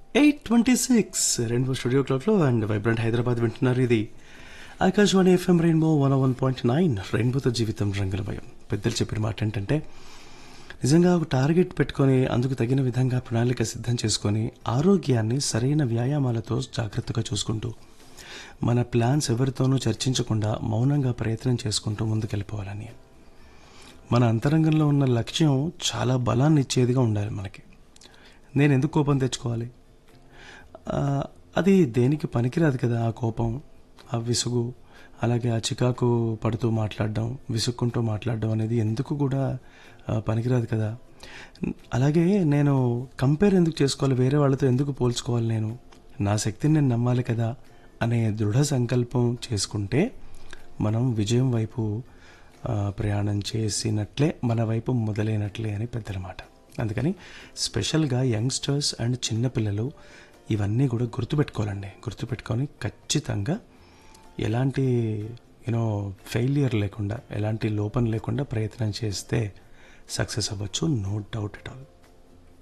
eight twenty six rainbow studio క్లాక్లో and vibrant Hyderabad వింటున్నారు ఇది Akashvani FM rainbow one one point nine రెయిన్బోతో జీవితం రంగులమయం పెద్దలు చెప్పిన మాట ఏంటంటే నిజంగా ఒక టార్గెట్ పెట్టుకొని అందుకు తగిన విధంగా ప్రణాళిక సిద్ధం చేసుకొని ఆరోగ్యాన్ని సరైన వ్యాయామాలతో జాగ్రత్తగా చూసుకుంటూ మన ప్లాన్స్ ఎవరితోనూ చర్చించకుండా మౌనంగా ప్రయత్నం చేసుకుంటూ ముందుకెళ్ళిపోవాలని మన అంతరంగంలో ఉన్న లక్ష్యం చాలా బలాన్ని ఇచ్చేదిగా ఉండాలి మనకి నేను ఎందుకు కోపం తెచ్చుకోవాలి ఆ, అది దేనికి పనికిరాదు కదా ఆ కోపం ఆ విసుగు అలాగే ఆ చికాకు పడుతూ మాట్లాడడం విసుక్కుంటూ మాట్లాడడం అనేది ఎందుకు కూడా ఆ, పనికిరాదు కదా అలాగే నేను కంపేర్ ఎందుకు చేసుకోవాలి వేరే వాళ్ళతో ఎందుకు పోల్చుకోవాలి నేను నా శక్తిని నేను నమ్మాలి కదా అనే దృఢ సంకల్పం చేసుకుంటే మనం విజయం వైపు ఆ, ప్రయాణం చేసినట్లే మన వైపు మొదలైనట్లే అని పెద్దల మాట అందుకని స్పెషల్గా యంగ్స్టర్స్ అండ్ చిన్నపిల్లలు ఇవన్నీ కూడా గుర్తుపెట్టుకోవాలండి గుర్తుపెట్టుకొని ఖచ్చితంగా ఎలాంటి యూనో ఫెయిలియర్ లేకుండా ఎలాంటి లోపం లేకుండా ప్రయత్నం చేస్తే సక్సెస్ అవ్వచ్చు నో డౌట్ ఎట్ ఆల్